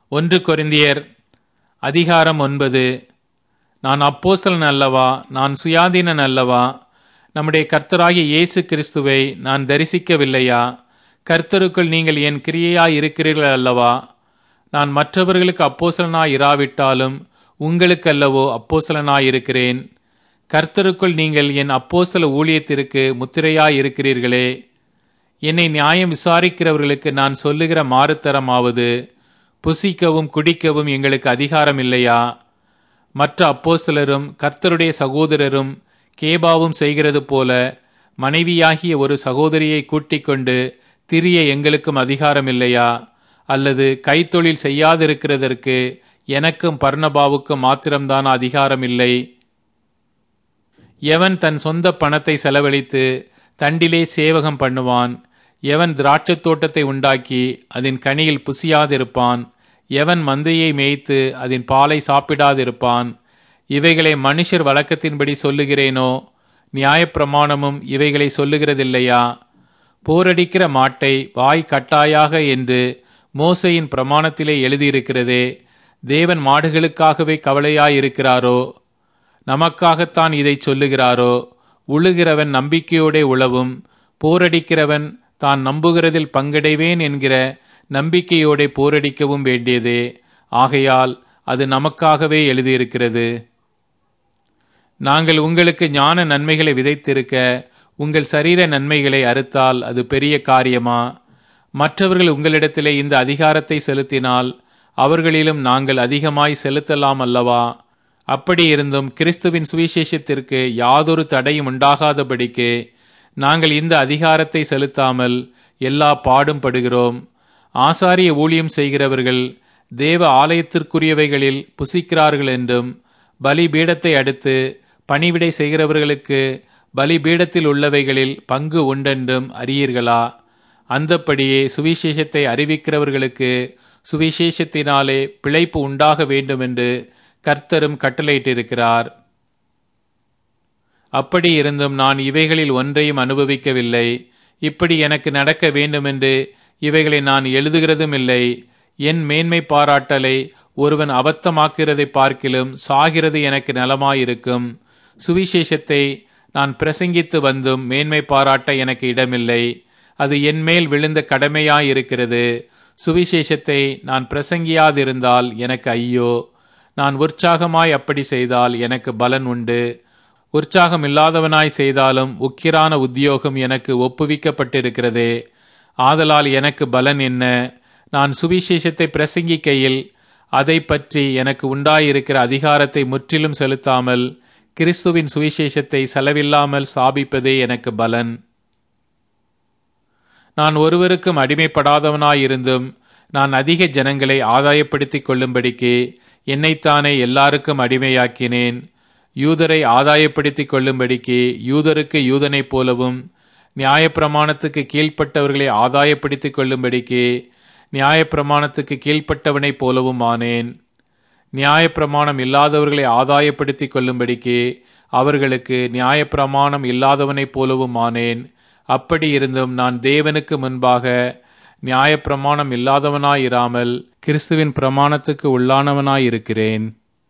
ஒன்று கொரிந்தியர் அதிகாரம் ஒன்பது நான் அப்போஸ்தலன் அல்லவா நான் சுயாதீனன் அல்லவா நம்முடைய கர்த்தராகிய இயேசு கிறிஸ்துவை நான் தரிசிக்கவில்லையா கர்த்தருக்குள் நீங்கள் என் கிரியையாய் இருக்கிறீர்கள் அல்லவா நான் மற்றவர்களுக்கு அப்போசலனாய் இராவிட்டாலும் உங்களுக்கல்லவோ அப்போசலனாய் இருக்கிறேன் கர்த்தருக்குள் நீங்கள் என் அப்போஸ்தல ஊழியத்திற்கு முத்திரையாய் இருக்கிறீர்களே என்னை நியாயம் விசாரிக்கிறவர்களுக்கு நான் சொல்லுகிற மாறுத்தரமாவது புசிக்கவும் குடிக்கவும் எங்களுக்கு அதிகாரம் இல்லையா மற்ற அப்போஸ்தலரும் கர்த்தருடைய சகோதரரும் கேபாவும் செய்கிறது போல மனைவியாகிய ஒரு சகோதரியை கூட்டிக் கொண்டு திரிய எங்களுக்கும் அதிகாரம் இல்லையா அல்லது கைத்தொழில் செய்யாதிருக்கிறதற்கு எனக்கும் பர்ணபாவுக்கும் மாத்திரம்தான் அதிகாரம் இல்லை எவன் தன் சொந்த பணத்தை செலவழித்து தண்டிலே சேவகம் பண்ணுவான் எவன் திராட்சத் தோட்டத்தை உண்டாக்கி அதன் கனியில் புசியாதிருப்பான் எவன் மந்தையை மேய்த்து அதன் பாலை சாப்பிடாதிருப்பான் இவைகளை மனுஷர் வழக்கத்தின்படி சொல்லுகிறேனோ நியாயப்பிரமாணமும் இவைகளை சொல்லுகிறதில்லையா போரடிக்கிற மாட்டை வாய் கட்டாயாக என்று மோசையின் பிரமாணத்திலே எழுதியிருக்கிறதே தேவன் மாடுகளுக்காகவே கவலையாயிருக்கிறாரோ நமக்காகத்தான் இதை சொல்லுகிறாரோ உழுகிறவன் நம்பிக்கையோடே உழவும் போரடிக்கிறவன் தான் நம்புகிறதில் பங்கடைவேன் என்கிற நம்பிக்கையோடே போரடிக்கவும் வேண்டியதே ஆகையால் அது நமக்காகவே எழுதியிருக்கிறது நாங்கள் உங்களுக்கு ஞான நன்மைகளை விதைத்திருக்க உங்கள் சரீர நன்மைகளை அறுத்தால் அது பெரிய காரியமா மற்றவர்கள் உங்களிடத்திலே இந்த அதிகாரத்தை செலுத்தினால் அவர்களிலும் நாங்கள் அதிகமாய் செலுத்தலாம் அல்லவா அப்படி இருந்தும் கிறிஸ்துவின் சுவிசேஷத்திற்கு யாதொரு தடையும் உண்டாகாதபடிக்கு நாங்கள் இந்த அதிகாரத்தை செலுத்தாமல் எல்லா பாடும் படுகிறோம் ஆசாரிய ஊழியம் செய்கிறவர்கள் தேவ ஆலயத்திற்குரியவைகளில் புசிக்கிறார்கள் என்றும் பலிபீடத்தை அடுத்து பணிவிடை செய்கிறவர்களுக்கு பலிபீடத்தில் உள்ளவைகளில் பங்கு உண்டென்றும் அறியீர்களா அந்தப்படியே சுவிசேஷத்தை அறிவிக்கிறவர்களுக்கு சுவிசேஷத்தினாலே பிழைப்பு உண்டாக வேண்டும் என்று கர்த்தரும் கட்டளையிட்டிருக்கிறார் அப்படி இருந்தும் நான் இவைகளில் ஒன்றையும் அனுபவிக்கவில்லை இப்படி எனக்கு நடக்க வேண்டுமென்று இவைகளை நான் எழுதுகிறதும் இல்லை என் மேன்மை பாராட்டலை ஒருவன் அபத்தமாக்கிறதை பார்க்கிலும் சாகிறது எனக்கு நலமாயிருக்கும் சுவிசேஷத்தை நான் பிரசங்கித்து வந்தும் மேன்மை பாராட்ட எனக்கு இடமில்லை அது என் மேல் விழுந்த கடமையாயிருக்கிறது சுவிசேஷத்தை நான் பிரசங்கியாதிருந்தால் எனக்கு ஐயோ நான் உற்சாகமாய் அப்படி செய்தால் எனக்கு பலன் உண்டு உற்சாகம் இல்லாதவனாய் செய்தாலும் உக்கிரான உத்தியோகம் எனக்கு ஒப்புவிக்கப்பட்டிருக்கிறதே ஆதலால் எனக்கு பலன் என்ன நான் சுவிசேஷத்தை பிரசங்கிக்கையில் அதை பற்றி எனக்கு உண்டாயிருக்கிற அதிகாரத்தை முற்றிலும் செலுத்தாமல் கிறிஸ்துவின் சுவிசேஷத்தை செலவில்லாமல் சாபிப்பதே எனக்கு பலன் நான் ஒருவருக்கும் அடிமைப்படாதவனாயிருந்தும் நான் அதிக ஜனங்களை ஆதாயப்படுத்திக் கொள்ளும்படிக்கு என்னைத்தானே எல்லாருக்கும் அடிமையாக்கினேன் யூதரை ஆதாயப்படுத்திக் கொள்ளும்படிக்கு யூதருக்கு யூதனைப் போலவும் நியாயப்பிரமாணத்துக்கு கீழ்ப்பட்டவர்களை ஆதாயப்படுத்திக் கொள்ளும்படிக்கு நியாயப்பிரமாணத்துக்கு கீழ்ப்பட்டவனைப் போலவும் ஆனேன் நியாயப்பிரமாணம் இல்லாதவர்களை ஆதாயப்படுத்திக் கொள்ளும்படிக்கு அவர்களுக்கு நியாயப்பிரமாணம் இல்லாதவனைப் போலவும் ஆனேன் அப்படி இருந்தும் நான் தேவனுக்கு முன்பாக நியாயப்பிரமாணம் இல்லாதவனாயிராமல் கிறிஸ்துவின் பிரமாணத்துக்கு உள்ளானவனாயிருக்கிறேன்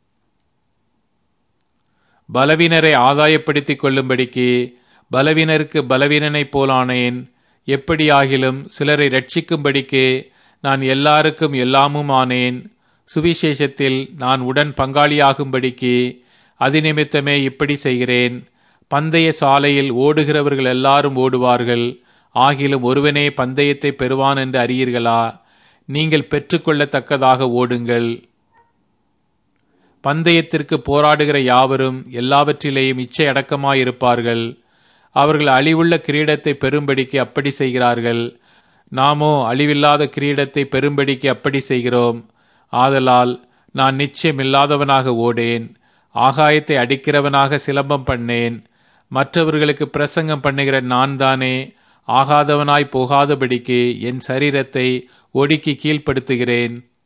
பலவீனரை ஆதாயப்படுத்திக் கொள்ளும்படிக்கு பலவீனருக்கு பலவீனனைப் போலானேன் எப்படியாகிலும் சிலரை ரட்சிக்கும்படிக்கு நான் எல்லாருக்கும் எல்லாமும் ஆனேன் சுவிசேஷத்தில் நான் உடன் பங்காளியாகும்படிக்கு அதிநிமித்தமே இப்படி செய்கிறேன் பந்தய சாலையில் ஓடுகிறவர்கள் எல்லாரும் ஓடுவார்கள் ஆகிலும் ஒருவனே பந்தயத்தை பெறுவான் என்று அறியீர்களா நீங்கள் பெற்றுக்கொள்ளத்தக்கதாக ஓடுங்கள் பந்தயத்திற்கு போராடுகிற யாவரும் எல்லாவற்றிலேயும் இச்சை அடக்கமாயிருப்பார்கள் அவர்கள் அழிவுள்ள கிரீடத்தை பெறும்படிக்கு அப்படி செய்கிறார்கள் நாமோ அழிவில்லாத கிரீடத்தை பெறும்படிக்கு அப்படி செய்கிறோம் ஆதலால் நான் நிச்சயமில்லாதவனாக ஓடேன் ஆகாயத்தை அடிக்கிறவனாக சிலம்பம் பண்ணேன் மற்றவர்களுக்கு பிரசங்கம் பண்ணுகிற நான் தானே ஆகாதவனாய் போகாதபடிக்கு என் சரீரத்தை ஒடுக்கி கீழ்ப்படுத்துகிறேன்